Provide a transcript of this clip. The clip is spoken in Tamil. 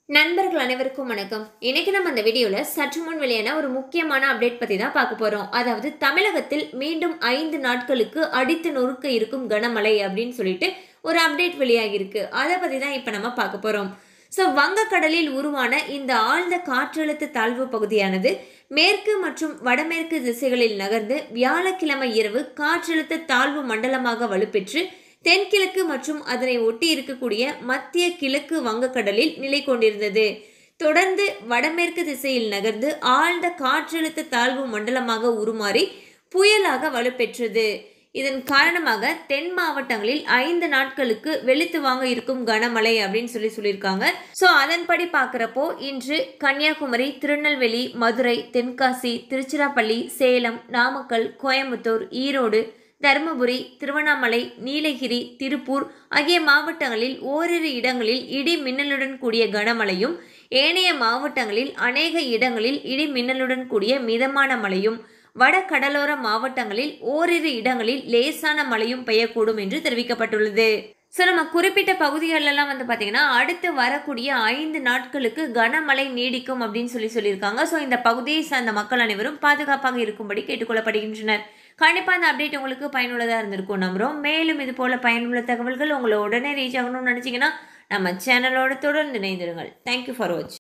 நண்பர்கள் அனைவருக்கும் வணக்கம் இன்னைக்கு நம்ம இந்த வீடியோல சற்று முன் வெளியான ஒரு முக்கியமான அப்டேட் பத்தி தான் பார்க்க போறோம் அதாவது தமிழகத்தில் மீண்டும் ஐந்து நாட்களுக்கு அடித்து நொறுக்க இருக்கும் கனமழை அப்படின்னு சொல்லிட்டு ஒரு அப்டேட் வெளியாகி இருக்கு அதை பத்தி தான் இப்ப நம்ம பார்க்க போறோம் ஸோ வங்கக்கடலில் உருவான இந்த ஆழ்ந்த காற்றழுத்த தாழ்வு பகுதியானது மேற்கு மற்றும் வடமேற்கு திசைகளில் நகர்ந்து வியாழக்கிழமை இரவு காற்றழுத்த தாழ்வு மண்டலமாக வலுப்பெற்று தென்கிழக்கு மற்றும் அதனை ஒட்டி இருக்கக்கூடிய மத்திய கிழக்கு வங்கக்கடலில் நிலை கொண்டிருந்தது தொடர்ந்து வடமேற்கு திசையில் நகர்ந்து ஆழ்ந்த காற்றழுத்த தாழ்வு மண்டலமாக உருமாறி புயலாக வலுப்பெற்றது இதன் காரணமாக தென் மாவட்டங்களில் ஐந்து நாட்களுக்கு வெளுத்து வாங்க இருக்கும் கனமழை அப்படின்னு சொல்லி சொல்லியிருக்காங்க ஸோ அதன்படி பார்க்குறப்போ இன்று கன்னியாகுமரி திருநெல்வேலி மதுரை தென்காசி திருச்சிராப்பள்ளி சேலம் நாமக்கல் கோயம்புத்தூர் ஈரோடு தருமபுரி திருவண்ணாமலை நீலகிரி திருப்பூர் ஆகிய மாவட்டங்களில் ஓரிரு இடங்களில் இடி மின்னலுடன் கூடிய கனமழையும் ஏனைய மாவட்டங்களில் அநேக இடங்களில் இடி மின்னலுடன் கூடிய மிதமான மழையும் வட கடலோர மாவட்டங்களில் ஓரிரு இடங்களில் லேசான மழையும் பெய்யக்கூடும் என்று தெரிவிக்கப்பட்டுள்ளது ஸோ நம்ம குறிப்பிட்ட பகுதிகளெல்லாம் வந்து பார்த்தீங்கன்னா அடுத்து வரக்கூடிய ஐந்து நாட்களுக்கு கனமழை நீடிக்கும் அப்படின்னு சொல்லி சொல்லியிருக்காங்க ஸோ இந்த பகுதியை சார்ந்த மக்கள் அனைவரும் பாதுகாப்பாக இருக்கும்படி கேட்டுக்கொள்ளப்படுகின்றனர் கண்டிப்பாக அந்த அப்டேட் உங்களுக்கு பயனுள்ளதாக இருந்திருக்கும் நம்புகிறோம் மேலும் இது போல் பயனுள்ள தகவல்கள் உங்களை உடனே ரீச் ஆகணும்னு நினச்சிங்கன்னா நம்ம சேனலோட தொடர்ந்து இணைந்திருங்கள் தேங்க்யூ ஃபார் வாட்ச்